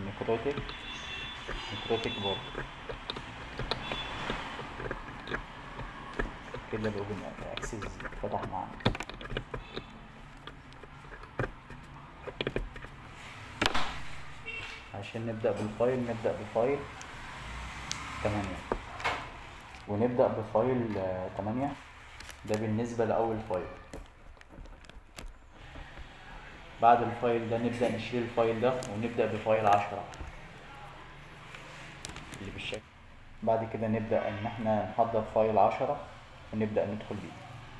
نكروتيك نكروتيك بورد كده الاوبن اكسس فتح معانا عشان نبدأ بالفايل نبدأ بفايل تمانية ونبدأ بفايل آه، تمانية ده بالنسبة لأول فايل بعد الفايل ده نبدأ نشيل الفايل ده ونبدأ بفايل عشرة اللي بالشكل بعد كده نبدأ إن احنا نحضر فايل عشرة ونبدأ ندخل بيه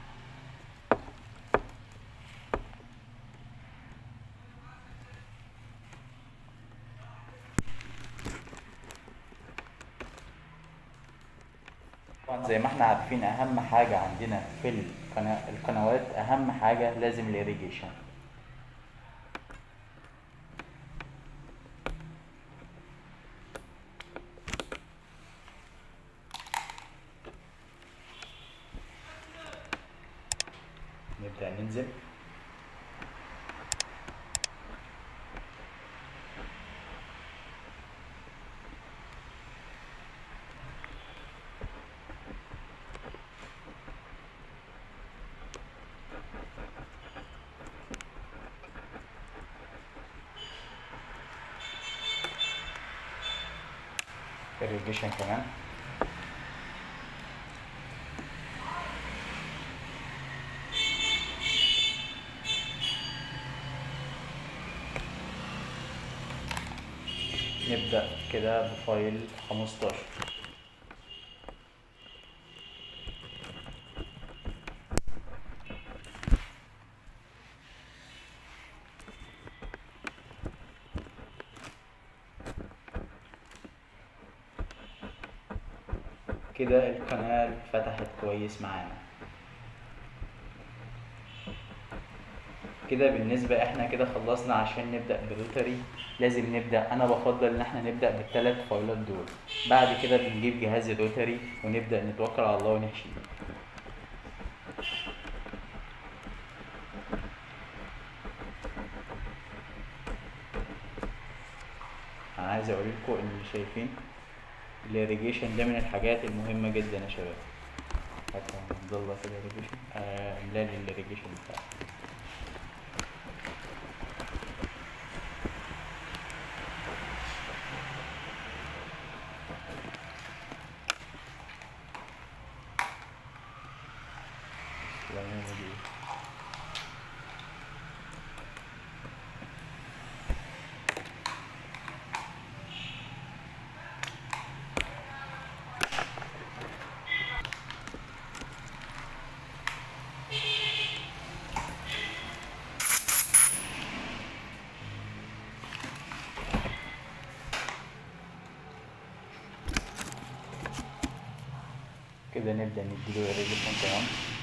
طبعا زي ما احنا عارفين اهم حاجة عندنا في القنا- القنوات اهم حاجة لازم الاريجيشن نبدأ ننزل irrigation كمان نبدأ كده بفايل 15 كده القناة فتحت كويس معانا كده بالنسبة احنا كده خلصنا عشان نبدأ بروتري لازم نبدأ انا بفضل ان احنا نبدأ بالثلاث فايلات دول بعد كده بنجيب جهاز الروتري ونبدأ نتوكل على الله ونحشي انا عايز اقول لكم ان شايفين الاريجيشن ده من الحاجات المهمة جدا يا شباب حتى نضل في الاريجيشن آه املال الاريجيشن بتاعه العموم دي. كده نبدأ نديله irrigation تمام